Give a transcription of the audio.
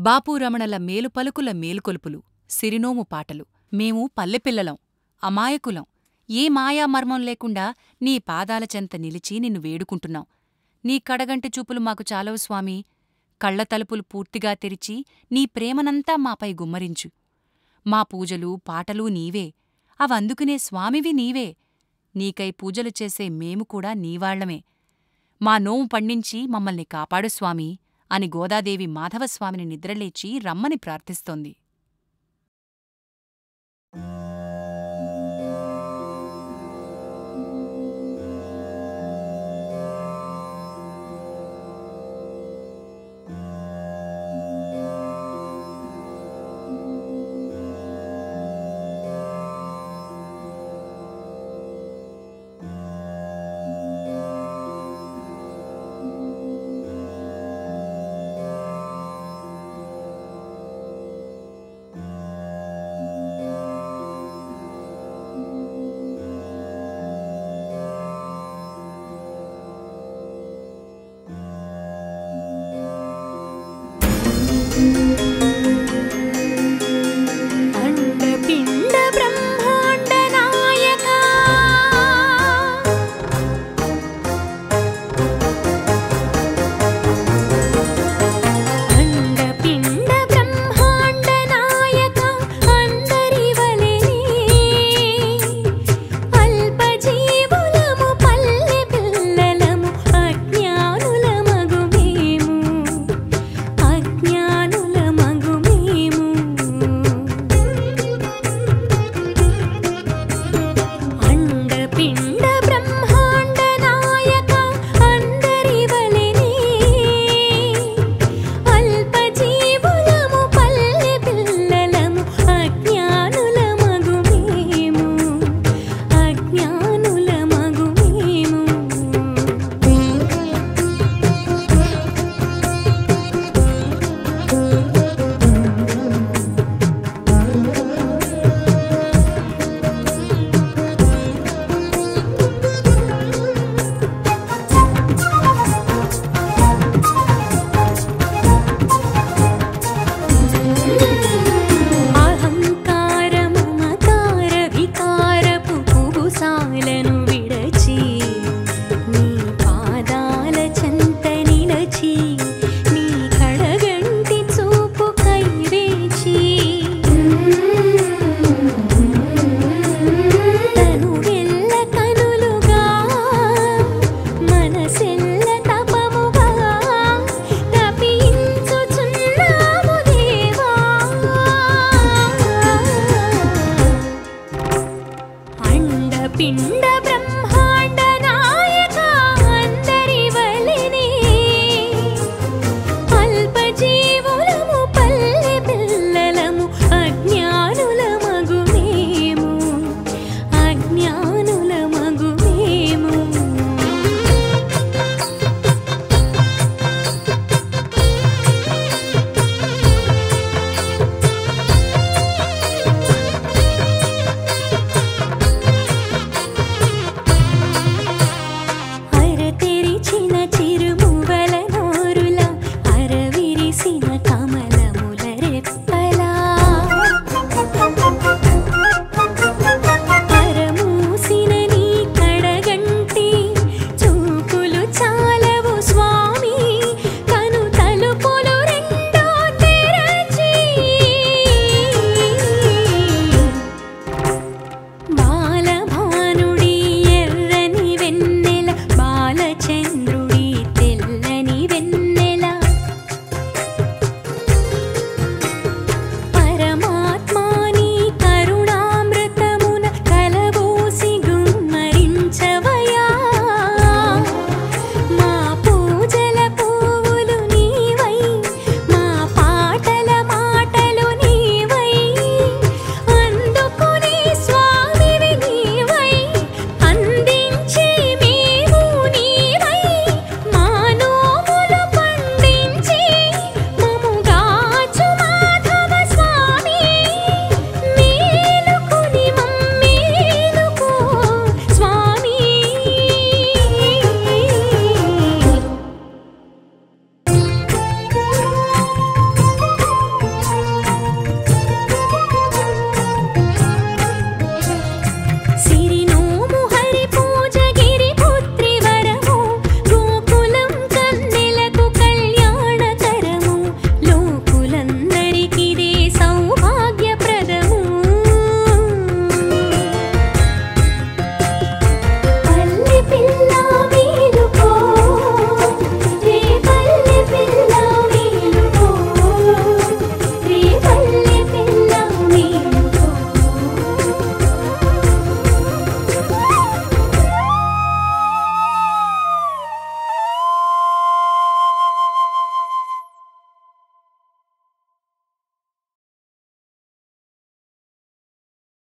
బాపూరమణల మేలుపలుకుల మేలుకొలుపులు సిరినోము పాటలు మేము పల్లెపిల్లలం అమాయకులం ఏ మాయామర్మం లేకుండా నీ పాదాల చెంత నిలిచి నిన్ను వేడుకుంటున్నాం నీ కడగంటి చూపులు మాకు చాలవు స్వామీ కళ్ల తలుపులు పూర్తిగా తెరిచి నీ ప్రేమనంతా మాపై గుమ్మరించు మా పూజలు పాటలు నీవే అవందుకునే స్వామివి నీవే నీకై పూజలు చేసే మేము కూడా నీవాళ్లమే మా నోము పండించి మమ్మల్ని కాపాడు స్వామీ అని గోదాదేవి మాధవస్వామిని నిద్రలేచి రమ్మని ప్రార్థిస్తోంది అండపిండ బ్రహ్మాండ నాయకా అండపిండ బ్రహ్మాండ నాయకా అందరివలెనే అల్పజీవులము పల్లె పిల్లలము అజ్ఞానులమగు మేము అజ్ఞానులమగు మేము అండపిండ బ్రహ్మాండ నాయక అందరివలెనే అల్పజీవులము పల్లె పిల్లలము అజ్ఞానులమగు మేము అజ్ఞానులమగు మేము అహంకారము మకార వికారపు కుబుసాలను విడచి నీ పాదాల చెంత నిలచి నీ కడగంటి చూపు కైవేచి తను వెళ్ళ కనులుగా మనసెల్ల తపముగా తపించుచున్నాము దేవా అండపిండ